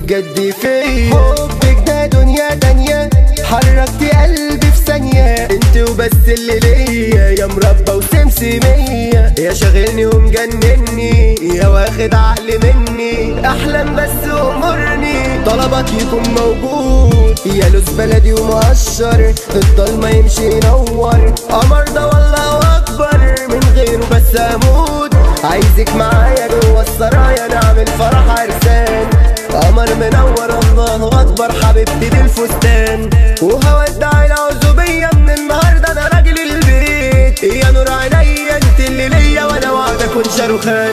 بجد فيا حبك ده دنيا تانية حركتي قلبي في ثانية انت وبس اللي ليا يا مربى وسمسمية يا شاغلني ومجنني يا واخد عقلي مني احلم بس امرني طلبك يكون موجود يا لوز بلدي ومقشر الضلمة يمشي ينور قمر ده والله اكبر من غيره بس اموت عايزك معايا جوه السرايا نعمل فرح عرسان قمر منور الله اكبر حبيبتي دي الفستان وهودع العزوبية من النهارده انا راجل البيت يا نور عينيا انت اللي ليا وانا وعد اكون شاروخان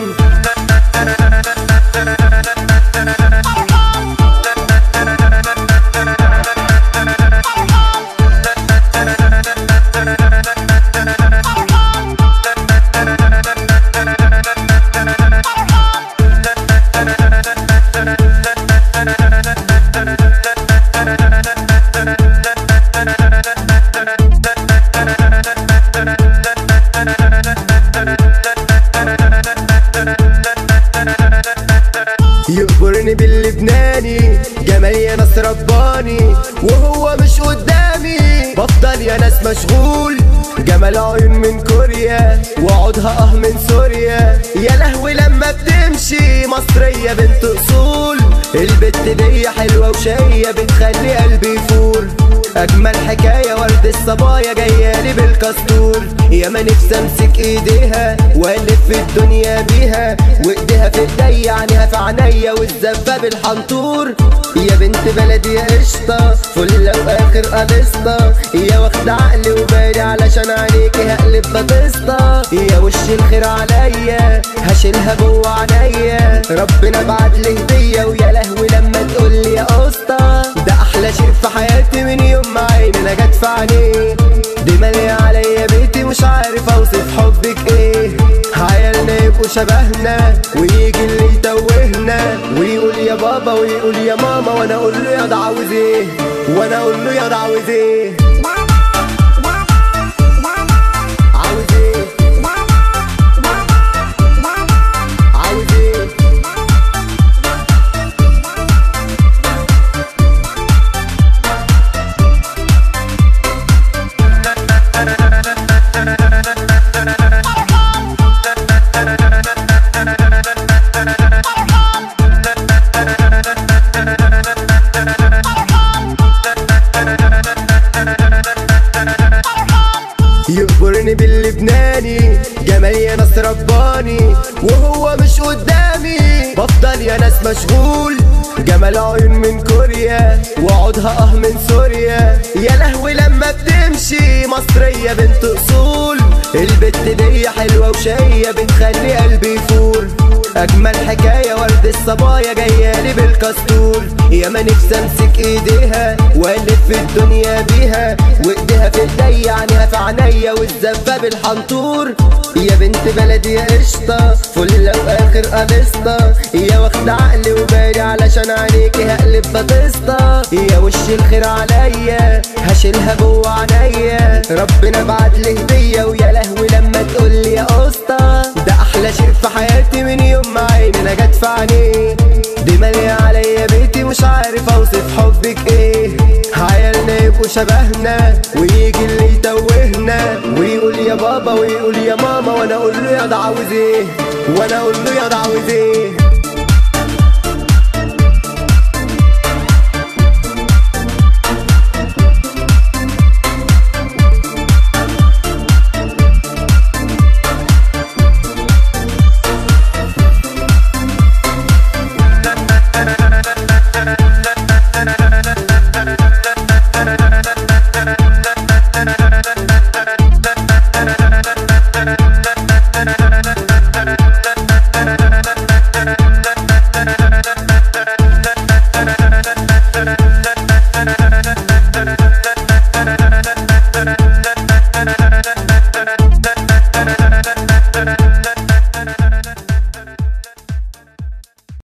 يقبرني باللبناني جمال يا ناس رباني وهو مش قدامي بفضل يا ناس مشغول جمال عيون من كوريا وعودها اه من سوريا يا لهوي لما بتمشي مصرية بنت اصول البت دي حلوة وشقية بتخلي قلبي يفور اجمل حكاية ورد الصبايا جايالي بالكستور يا ما نفسي امسك ايديها والف الدنيا بيها وايديها في ايديا عينيها في عينيا والزفة بالحنطور يا بنت بلدي يا قشطة فلة واخر قلسطة يا واخد عقلي وبالي علشان عينيكي هقلب بطسطة يا وش الخير عليا هشيلها جوه عينيا ربنا بعت لي هدية ويا لهوي لما تقول لي يا قسطة ده احلى شيء في حياتي من يوم ما عيني انا جت في عينيه دي مالية عليا بيتي مش عارف اوصف حبك ايه عيالنا يبقوا شبهنا ويجي اللي يتوهنا ويقول يا بابا ويقول يا ماما وانا اقول له يا ده عاوز ايه وانا اقول له يا ده عاوز ايه عاوز ايه عاوز ايه يقبرني باللبناني جمال يا ناس رباني وهو مش قدامي بفضل يا ناس مشغول جمال عيون من كوريا وعودها اه من سوريا يا لهوي لما بتمشي مصرية بنت اصول البت دي حلوة وشقية بتخلي قلبي يفور اجمل حكاية ورد الصبايا جايالي بالكستور يا ما نفسي امسك ايديها والف الدنيا بيها وايديها في ايديا عينيها في عينيا والزفة بالحنطور يا بنت بلدي يا قشطة فلة واخر قلسطة يا واخد عقلي وبالي علشان عينيكي هقلب بطسطة يا وش الخير عليا هشيلها جوه عينيا ربنا بعت لي هدية ويا لهوي لما تقول لي يا قسطة ده احلى شيء في حياتي من يوم ما عيني انا جت في عينيه دي مالية عليا بيتي مش عارف اوصف حبك ايه عيالنا يبقوا شبهنا ويجي اللي يتوهنا ويقول يا بابا ويقول يا ماما وانا اقول له يا ده عاوز ايه وانا اقول له يا ده عاوز ايه